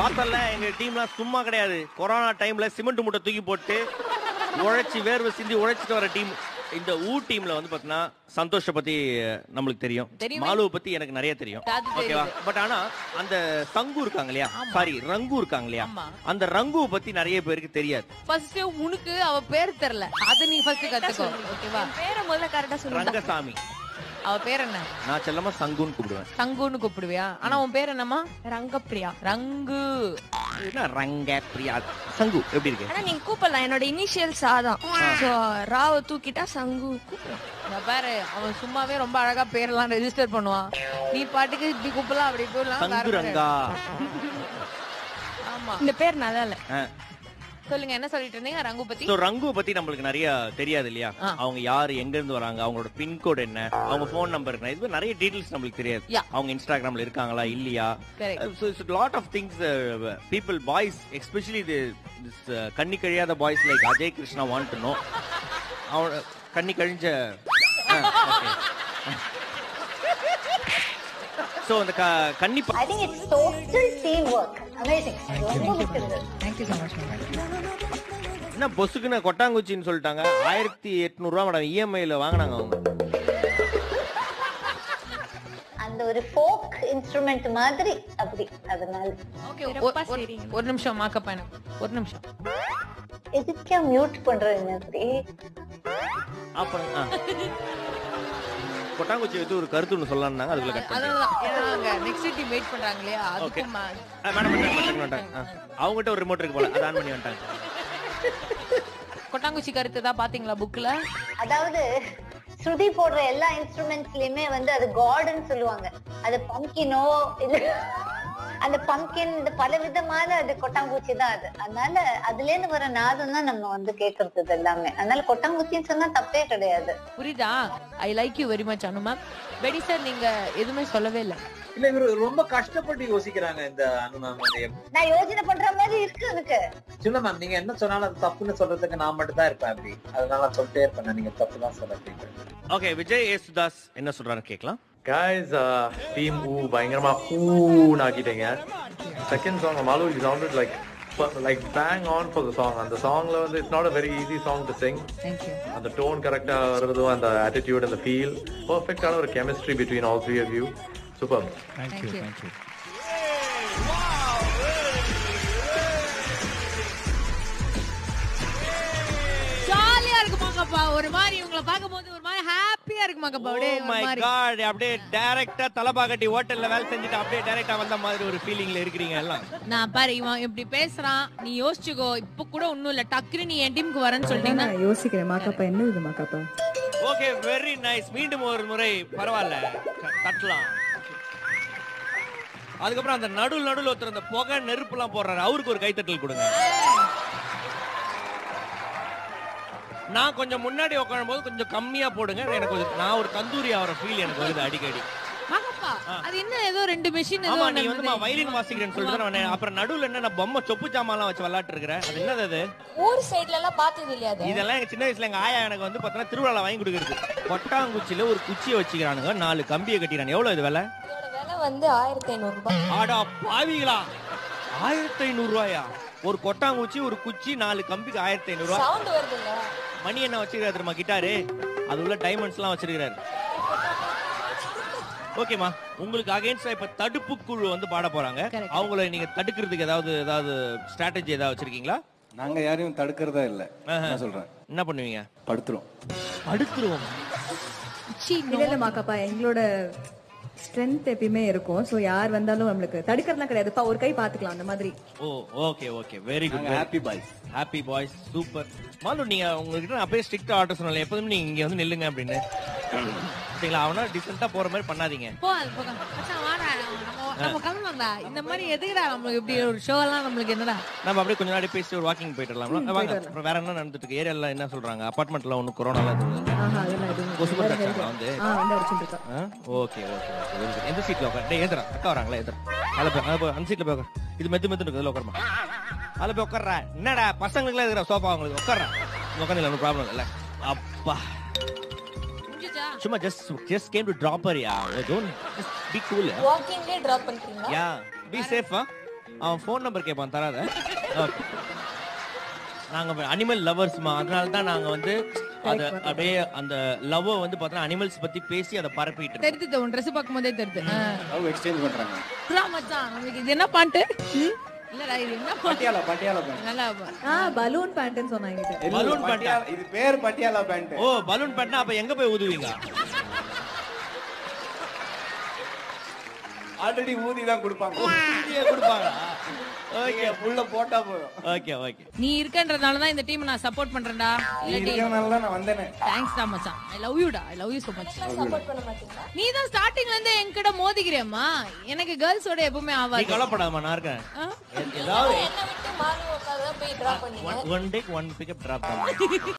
பார்த்தல எங்க டீம்லாம் சும்மா கிடையாது கொரோனா டைம்ல சிமெண்ட் மூட்டை தூக்கி போட்டு உழைச்சி வேர்வை சிந்தி உழைச்சிட்டு வர டீம் இந்த ஊ டீம்ல வந்து பாத்தீங்கன்னா சந்தோஷ பத்தி அஹ், நம்மளுக்கு தெரியும் தெரியுமே. மாலுவை பத்தி எனக்கு நிறைய தெரியும் அது தெரியுது. ஓகேவா பட் ஆனா அந்த சங்கு இருக்காங்க இல்லையா சாரி ரங்கு இருக்காங்க இல்லையா ஆமா. அந்த ரங்குவை பத்தி நிறைய பேருக்கு தெரியாது ஃபர்ஸ்ட் உனக்கு அவ பேர் தெரியல அது நீ ஃபர்ஸ்ட் கத்துக்கோ ஓகேவா பேரை முதல்ல கரெக்டா சொல்லுங்க ரங்கசாமி அவ பேர் என்ன நான் செல்லமா சங்குன்னு கூப்பிடுவேன் சங்குன்னு கூப்பிடுவியா ஆனா உன் பேர் என்னம்மா ரங்கப்பிரியா ரங்கு என்ன ரங்க பிரியா சங்கு எப்படி இருக்கு ஆனா நீங்க கூப்பிடலாம் என்னோட இனிஷியல்ஸ் ஆதான் சோ ராவ தூக்கிட்டா சங்கு கூப்பிடலாம். இந்த பாரு அவன் சும்மாவே ரொம்ப அழகா பேரெல்லாம் ரெஜிஸ்டர் பண்ணுவான் நீ பாட்டுக்கு இப்படி கூப்பிடலாம் அப்படி கூப்பிடலாம் வேற சங்கு பேரு. ரங்கா ஆமா இந்த பேர் நல்லா இல்ல சொல்லுங்க என்ன சொல்லிட்டு இருந்தீங்க ரங்கு பத்தி சோ ரங்குவை பத்தி நம்மளுக்கு நிறைய தெரியாது இல்லையா ஆ. அவங்க யாரு எங்க இருந்து வராங்க அவங்களோட பின்கோட் என்ன அவங்க போன் நம்பர் என்ன இது மாதிரி நிறைய டீடைல்ஸ் நம்மளுக்கு தெரியாது Yeah. அவங்க இன்ஸ்டாகிராம்ல இருக்காங்களா இல்லையா Correct. so it's a lot of things uh, people boys especially the this uh, கண்ணி கழியாத boys like Ajay Krishna want to know அவன் கண்ணி கழிஞ்ச சோ அந்த க- கன்னி ப- I think it's total teamwork. Amazing. ரொம்ப பிடிச்சிருந்தது. என்ன பொசுக்குன்னு கொட்டாங்குச்சின்னு சொல்லிட்டாங்க ஆயிரத்தி எட்நூறு ரூபா மேடம் இஎம்ஐல வாங்கினாங்க அவங்க அந்த ஒரு ஃபோக் இன்ஸ்ட்ருமெண்ட் மாதிரி அப்படி அதனால ஓகே ஒரு நிமிஷம் மாக்கப்பா எனக்கு ஒரு நிமிஷம் எதுக்கே மியூட் பண்றீங்க அப்படி அப்புறம் ஆ. கொட்டாங்குச்சி வச்சு ஒரு கருத்து ஒன்று சொல்லலாம்னாங்க அதுக்குள்ள கட் பண்ணி அதான் ஏன்னா அங்க நெக்ஸ்ட் டீம் வெயிட் பண்றாங்க இல்லையா ஓகே அதுக்கும் மா- மேடம் வந்துட்டாங்க வந்துட்டாங்க ஆ. அவங்ககிட்ட ஒரு ரிமோட் இருக்கு போல அதை ஆன் பண்ணி வந்துட்டாங்க கொட்டாங்குச்சி கருத்து தான் பாத்தீங்களா புக்ல அதாவது ஸ்ருதி போடுற எல்லா இன்ஸ்ட்ருமெண்ட்ஸ்லயுமே வந்து அது காட்னு சொல்லுவாங்க அது பம்கினோ இல்ல அந்த பம்கின் இந்த பல விதமான அது கொட்டாங்குச்சி தான் அது அதனால அதுல இருந்து வர நாதம் தான் நம்ம வந்து கேக்குறது இது எல்லாமே அதனால கொட்டாங்குச்சின்னு சொன்னா தப்பே கிடையாது புரியுதா I like you very much Anu ma'am வெடி சார் நீங்க எதுவுமே சொல்லவே இல்ல இல்ல இவரு ரொம்ப கஷ்டப்பட்டு யோசிக்கிறாங்க இந்த அனு மேம் வந்து நான் யோசனை பண்ற மாதிரி இருக்கு எனக்கு சின்ன மேம் நீங்க என்ன சொன்னாலும் அது தப்புன்னு சொல்றதுக்கு நான் மட்டும் தான் இருப்பேன் அப்படி அதனால நான் சொல்லிட்டே இருப்பேன் நீங்க தப்பு தான் சொல்றீங்க ஓகே விஜய் ஏசுதாஸ் என்ன சொல்றாரு கேட்கலாம் கைஸ் டீம் ஊ பயங்கரமா ஊன்னு ஆக்கிட்டீங்க second song Malu is sounded like like bang on for the song அந்த சாங்ல வந்து it's not a very easy song to sing அந்த டோன் கரெக்டா வருதும் அந்த ஆட்டிடியூட் அந்த ஃபீல் பர்ஃபெக்டான ஒரு chemistry between all three of you super ஜாலியா இருக்கு மாக்கப்பா ஒரு மாதிரி இவங்களை பார்க்கும்போது ஒரு மாதிரி ஹாப்பியா இருக்கு மாக்கப்பா அப்படியே மை ஒரு மாதிரி காட் அப்படியே டைரக்டா தலபாகட்டி ஹோட்டல்ல வேலை செஞ்சுட்டு அப்படியே டைரக்டா வந்த மாதிரி ஒரு ஃபீலிங்ல இருக்கிறீங்க எல்லாம் நான் பாரு இவன் இப்படி பேசுறான் நீ யோசிச்சுக்கோ இப்ப கூட ஒண்ணும் இல்ல டக்குனு நீ என் டீமுக்கு வரேன்னு சொல்லிட்டீங்கன்னா நான் யோசிக்கிறேன் மாக்காப்பா என்ன இது மாக்காப்பா ஓகே வெரி நைஸ் மீண்டும் ஒரு முறை பரவாயில்ல க- தட்டலாம் அதுக்கப்புறம் அந்த நடுவில் நடுவில் ஒருத்தர் அந்த புகை நெருப்புலாம் போடுறாரு அவருக்கு ஒரு கைத்தட்டல் கொடுங்க நான் கொஞ்சம் முன்னாடி உட்காரும் போது கொஞ்சம் கம்மியா போடுங்க எனக்கு ஒரு- நான் ஒரு தந்தூரி ஆகிற ஃபீல் எனக்கு வருது அடிக்கடி மாக்கப்பா அது என்ன ஏதோ ரெண்டு மெஷின் ஏதோ ஆமா ஒண்ணு நீ வந்து இருந்தது. வயலின் வாசிக்கிறேன்னு சொல்லிட்டு தான் வந்தேன். அப்புறம் நடுவுல என்ன நான் பொம்மை சொப்பு ஜாமான்லாம் வச்சு விளையாட்டு இருக்கிறேன் அது என்னது அது ஊர் சைடுல எல்லாம் பார்த்தது இல்லையா அது இதெல்லாம் எங்க சின்ன வயசுல எங்க ஆயா எனக்கு வந்து பார்த்தா திருவிழா வாங்கி கொடுக்குறது கொட்டாங்குச்சியில ஒரு குச்சியை வச்சுக்கிறானுங்க நாலு கம்பியை கட்டிக்கிறாங்க எவ்வளவு இது விலை இதோட விலை வந்து ஆயிரத்தி ஐநூறு ரூபாய் ஆடா பாவிகளா ஆயிரத்தி ஐநூறு ரூபாயா ஒரு கொட்டாங்குச்சி ஒரு குச்சி நாலு கம்பிக்கு ஆயிரத்தி ஐநூறு ரூபாய் சவுண்ட் வருதுல்ல மணி என்ன வச்சிருக்காரு தெரியுமா கிட்டாரு அது உள்ள டைமண்ட்ஸ் எல்லாம் வச்சிருக்காரு ஓகேமா உங்களுக்கு அகைன்ஸ்டா இப்ப தடுப்பு குழு வந்து பாட போறாங்க Correct. அவங்கள நீங்க தடுக்கிறதுக்கு ஏதாவது ஏதாவது ஸ்ட்ராட்டஜி ஏதாவது வச்சிருக்கீங்களா நாங்க யாரையும் தடுக்கிறதா இல்ல ஆஹா. நான் சொல்றேன் என்ன பண்ணுவீங்க படுத்துரும் அடுத்துருவோம் சீ, no. இல்ல இல்ல மாக்காப்பா எங்களோட ஸ்ட்ரென்த் எப்பயுமே இருக்கும் சோ யார் வந்தாலும் நம்மளுக்கு தடுக்கிறதுலாம் கிடையாதுப்பா ஒரு கை பாத்துக்கலாம் அந்த மாதிரி oh okay okay very good நாங்க happy boys happy boys super Malu நீங்க உங்ககிட்ட நான் அப்படியே ஸ்ட்ரிக்ட் ஆர்டர் சொன்னல எப்போதும் நீங்க இங்க வந்து நில்லுங்க அப்படின்னு சரிங்களா அவனா டிசென்ட்டா போற மாதிரி பண்ணாதீங்க போ அது பக்கம். மச்சான், வாடா. நம்ம- நம்ம கிளம்பலாம்டா. இந்த மாதிரி எதுக்குடா நம்மளுக்கு இப்படி ஒரு ஷோ எல்லாம் நம்மளுக்கு என்னடா நம்ம அப்படியே கொஞ்ச நாள் பேசி ஒரு வாக்கிங் போயிட்டு வரலாம் வாங்க அப்புறம் வேற என்ன நடந்துட்டு இருக்கு ஏரியால என்ன சொல்றாங்க அபார்ட்மெண்ட்ல ஒன்னும் கொரோனா ஆஹா அதெல்லாம் எதுவும் கொசு வேற மருந்து help. வந்து ஆ வந்து அடிச்சுட்டு இருக்கா ஓகே ஓகே ஓகே எந்த சீட்ல உட்கார் டேய் ஏதுடா அக்கா வராங்களா ஏதுடா அதில் போய் அதில் போய் அந்த சீட்ல போய் உட்கார் இது மெத்து மெத்து இருக்குது உட்காருமா அதில் போய் உட்கார்றா என்னடா பசங்களுக்குலாம் இருக்கிற சோஃபா உங்களுக்கு உட்கார்றா உட்காந்து ஒன்றும் ப்ராப்ளம் இல்லை அப்பா முடிஞ்சுச்சா? சும்மா just just came to drop her yeah don't just be cool வாக்கிங்லேயே டிராப் பண்றீங்களா யா பி சேஃப் அவன் ஃபோன் நம்பர் கேட்பான் தராத Okay. நாங்க அனிமல் லவர்ஸ்மா அதனால தான் நாங்க வந்து அத அப்படியே அந்த லவ் வந்து பார்த்தா அனிமல்ஸ் பத்தி பேசி அதை பரப்பிட்டு இருக்கோம். தெரியுது உன் ட்ரெஸ் பார்க்கும் போதே தெரியுது ஆ. லவ் எக்ஸ்சேஞ்ச் பண்றாங்க புறா மச்சான் நம்மளுக்கு இது என்ன பாட்டு இல்லடா இது என்ன பாட்டு பட்டியாலா பட்டியாலா பேண்ட் நல்லா ஆ பலூன் பேண்ட்னு சொன்னாங்க இது. பலூன் பேண்டா இது பேர் பட்டியாலா பேண்ட் ஓ பலூன் பேண்ட்னா அப்ப எங்க போய் ஊதுவீங்க ஆல்ரெடி ஊதி தான் கொடுப்பாங்க ஊதியே கொடுப்பாங்களா ஓகே உள்ள போட்டா போதும் ஓகே ஓகே நீ இருக்கன்றதுனால தான் இந்த டீம் நான் சப்போர்ட் பண்றேன்டா நீ இல்லாட்டி இருக்கிறதுனால தான் நான் வந்தேனே தேங்க்ஸ் டா மச்சான் ஐ லவ் யூ டா I love you so much நீ தான் ஸ்டார்டிங்ல இருந்து என்கிட்ட மோதிக்கிறியம்மா எனக்கு கேர்ள்ஸோட எப்பவுமே நீ ஆவாது கவலைப்படாதம்மா நான் இருக்கேன் ஆ? ஏதாவது என்ன விட்டு மாறுவோக்காக போய் டிரா பண்ணீங்க one take one pickup drop பண்ணு